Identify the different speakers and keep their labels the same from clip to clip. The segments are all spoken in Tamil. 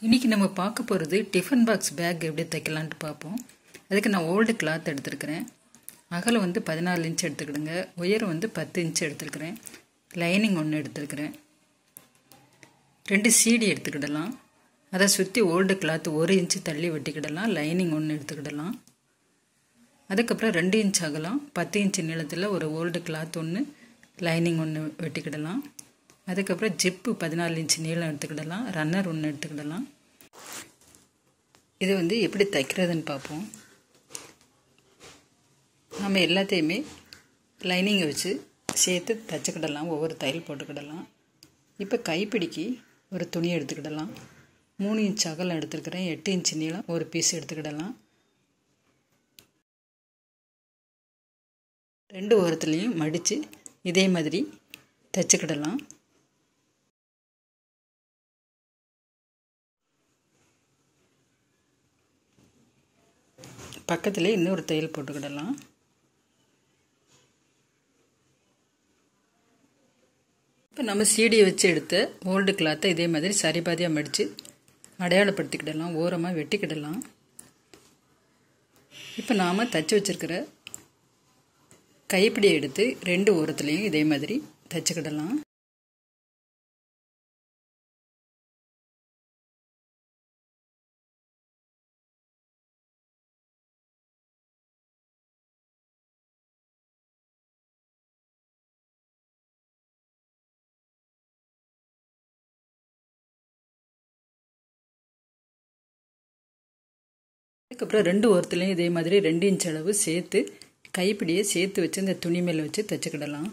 Speaker 1: இன்றைக்கி நம்ம பார்க்க போகிறது டிஃபன் பாக்ஸ் பேக் எப்படி தைக்கலான்ட்டு பார்ப்போம் அதுக்கு நான் ஓல்டு கிளாத் எடுத்துருக்கிறேன் அகலம் வந்து பதினாலு இன்ச் எடுத்துக்கிடுங்க உயரம் வந்து பத்து இன்ச் எடுத்துருக்கிறேன் லைனிங் ஒன்று எடுத்துருக்கிறேன் ரெண்டு சீடி எடுத்துக்கிடலாம் அதை சுற்றி ஓல்டு கிளாத் ஒரு இன்ச்சு தள்ளி வெட்டிக்கிடலாம் லைனிங் ஒன்று எடுத்துக்கிடலாம் அதுக்கப்புறம் ரெண்டு இன்ச் அகலம் பத்து இன்ச்சு நீளத்தில் ஒரு ஓல்டு கிளாத் ஒன்று லைனிங் ஒன்று வெட்டிக்கிடலாம் அதுக்கப்புறம் ஜிப்பு பதினாலு இன்ச் நீளம் எடுத்துக்கிடலாம் ரன்னர் ஒன்று எடுத்துக்கிடலாம் இது வந்து எப்படி தைக்கிறதுன்னு பார்ப்போம் நம்ம எல்லாத்தையுமே லைனிங்கை வச்சு சேர்த்து தைச்சிக்கிடலாம் ஒவ்வொரு தையல் போட்டுக்கிடலாம் இப்போ கைப்பிடிக்கு ஒரு துணி எடுத்துக்கிடலாம் மூணு இன்ச் அகலம் எடுத்துருக்கிறேன் எட்டு இன்ச் நீளம் ஒரு பீஸ் எடுத்துக்கிடலாம் ரெண்டு ஓரத்துலேயும் மடித்து இதே மாதிரி தைச்சிக்கிடலாம் பக்கத்துலேயே இன்னொரு தையல் போட்டுக்கிடலாம் இப்போ நம்ம சீடியை வச்சு எடுத்த ஓல்டு கிளாத்தை இதே மாதிரி சரிபாதியாக மடித்து அடையாளப்படுத்திக்கிடலாம் ஓரமாக வெட்டிக்கிடலாம் இப்போ நாம் தச்சு வச்சுருக்கிற கைப்பிடியை எடுத்து ரெண்டு ஓரத்துலேயும் இதே மாதிரி தைச்சிக்கிடலாம் அதுக்கப்புறம் ரெண்டு ஓரத்துலேயும் இதே மாதிரி ரெண்டு இன்ச் அளவு சேர்த்து கைப்பிடியை சேர்த்து வச்சு இந்த துணி மேலே வச்சு தைச்சிக்கிடலாம்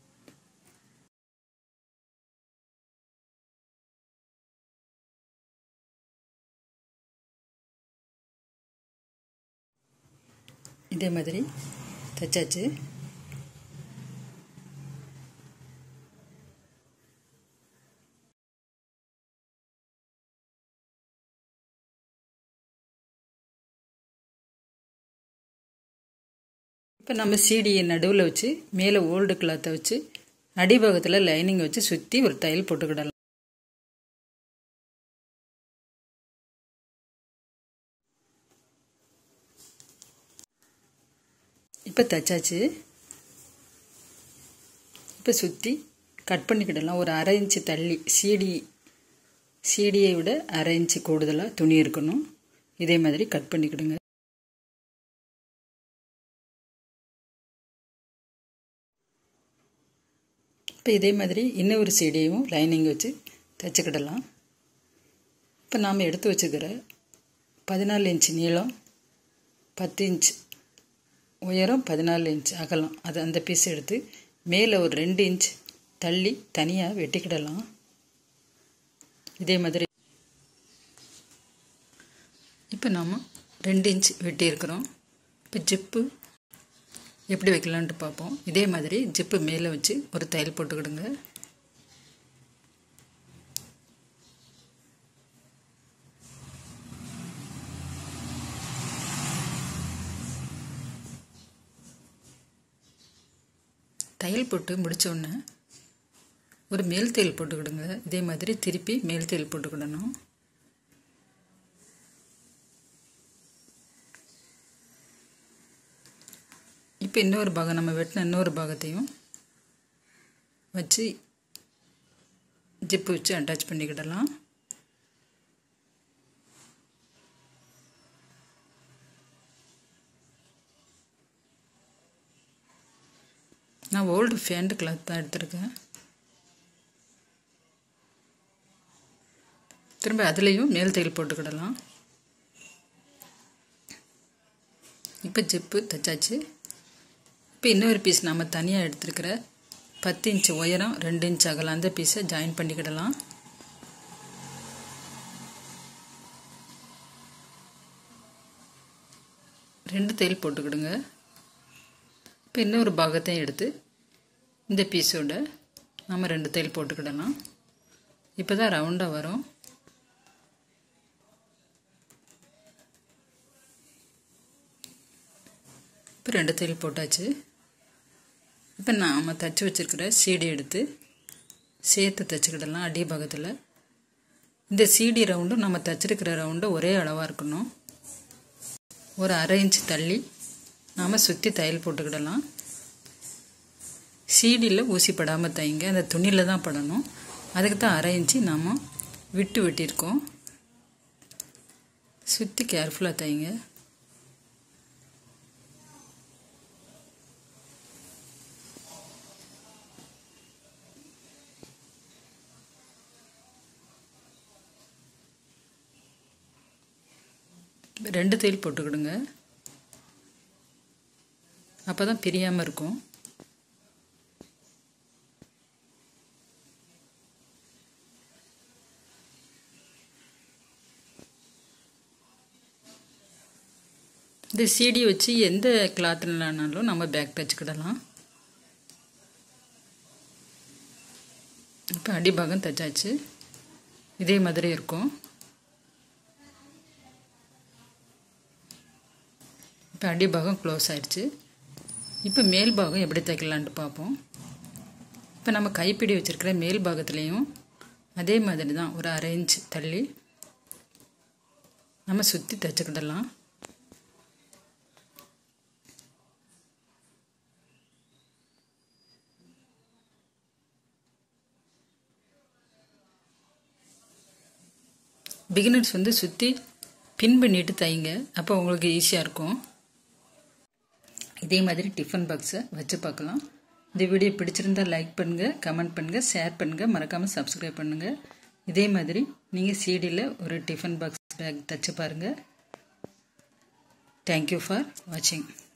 Speaker 1: இதே மாதிரி தைச்சாச்சு இப்போ நம்ம சீடியை நடுவில் வச்சு மேலே ஓல்டு கிளாத்தை வச்சு அடிபாகத்தில் லைனிங் வச்சு சுற்றி ஒரு தையல் போட்டுக்கிடலாம் இப்போ தைச்சாச்சு இப்போ சுற்றி கட் பண்ணிக்கிடலாம் ஒரு அரை இன்ச்சு தள்ளி சீடி சீடியை விட அரை இன்ச்சு கூடுதலாக துணி இருக்கணும் இதே மாதிரி கட் பண்ணிக்கிடுங்க இப்போ இதே மாதிரி இன்னொரு சீடியையும் லைனிங் வச்சு தைச்சிக்கிடலாம் இப்போ நாம் எடுத்து வச்சுக்கிற பதினாலு இன்ச் நீளம் பத்து இன்ச் உயரம் பதினாலு இன்ச் அகலம் அது அந்த பீஸ் எடுத்து மேலே ஒரு ரெண்டு இன்ச் தள்ளி தனியாக வெட்டிக்கிடலாம் இதே மாதிரி இப்போ நாம் ரெண்டு இன்ச் வெட்டியிருக்கிறோம் இப்போ ஜிப்பு எப்படி வைக்கலான்ட்டு பார்ப்போம் இதே மாதிரி ஜிப்பு மேலே வச்சு ஒரு தையல் போட்டுக்கிடுங்க தையல் போட்டு முடித்தோடனே ஒரு மேல் தையல் போட்டுக்கிடுங்க இதே மாதிரி திருப்பி மேல் தையல் போட்டுக்கிடணும் இப்போ இன்னொரு பாகம் நம்ம வெட்டின இன்னொரு பாகத்தையும் வச்சு ஜிப்பு வச்சு அட்டாச் பண்ணிக்கிடலாம் நான் ஓல்டு ஃபேண்ட் கிளாத் தான் எடுத்திருக்கேன் திரும்ப அதுலேயும் மேல் தையல் போட்டுக்கிடலாம் இப்போ ஜிப்பு தைச்சாச்சு இப்போ இன்னொரு பீஸ் நம்ம தனியாக எடுத்துருக்கிற பத்து இன்ச் உயரம் ரெண்டு இன்ச் அகலம் அந்த பீஸை ஜாயின் பண்ணிக்கிடலாம் ரெண்டு தையல் போட்டுக்கிடுங்க இப்போ இன்னொரு பாகத்தையும் எடுத்து இந்த பீஸோட நம்ம ரெண்டு தையல் போட்டுக்கிடலாம் இப்போ தான் ரவுண்டாக வரும் இப்போ ரெண்டு தையல் போட்டாச்சு இப்போ நாம் தச்சு வச்சுருக்கிற சீடை எடுத்து சேர்த்து தைச்சிக்கிடலாம் அடி பாகத்தில் இந்த சிடி ரவுண்டும் நம்ம தைச்சிருக்கிற ரவுண்டு ஒரே அளவாக இருக்கணும் ஒரு அரை இன்ச் தள்ளி நாம் சுற்றி தையல் போட்டுக்கிடலாம் சீடியில் ஊசி படாமல் தைங்க அந்த துணியில் தான் படணும் அதுக்கு தான் அரை இன்ச்சு நாம் விட்டு வெட்டியிருக்கோம் சுற்றி கேர்ஃபுல்லாக தைங்க ரெண்டு தையல் போட்டுக்கிடுங்க அப்போ தான் பிரியாமல் இருக்கும் இந்த சீடி வச்சு எந்த கிளாத்லனாலும் நம்ம பேக் தைச்சிக்கிடலாம் இப்போ அடிபாகம் தைச்சாச்சு இதே மாதிரி இருக்கும் இப்போ அடிபாகம் க்ளோஸ் ஆயிடுச்சு இப்போ மேல் பாகம் எப்படி தைக்கலான்ட்டு பார்ப்போம் இப்போ நம்ம கைப்பிடி வச்சுருக்கிற மேல் பாகத்துலேயும் அதே மாதிரி தான் ஒரு அரை இன்ச் தள்ளி நம்ம சுற்றி தைச்சிக்கிடலாம் பிகினர்ஸ் வந்து சுற்றி பின் பண்ணிட்டு தைங்க அப்போ உங்களுக்கு ஈஸியாக இருக்கும் இதே மாதிரி டிஃபன் பாக்ஸை வச்சு பார்க்கலாம் இந்த வீடியோ பிடிச்சிருந்தா லைக் பண்ணுங்கள் கமெண்ட் பண்ணுங்கள் ஷேர் பண்ணுங்கள் மறக்காமல் சப்ஸ்கிரைப் பண்ணுங்கள் இதே மாதிரி நீங்கள் சீடியில் ஒரு டிஃபன் பாக்ஸ் பேக் தச்சு பாருங்கள் தேங்க்யூ ஃபார் வாட்சிங்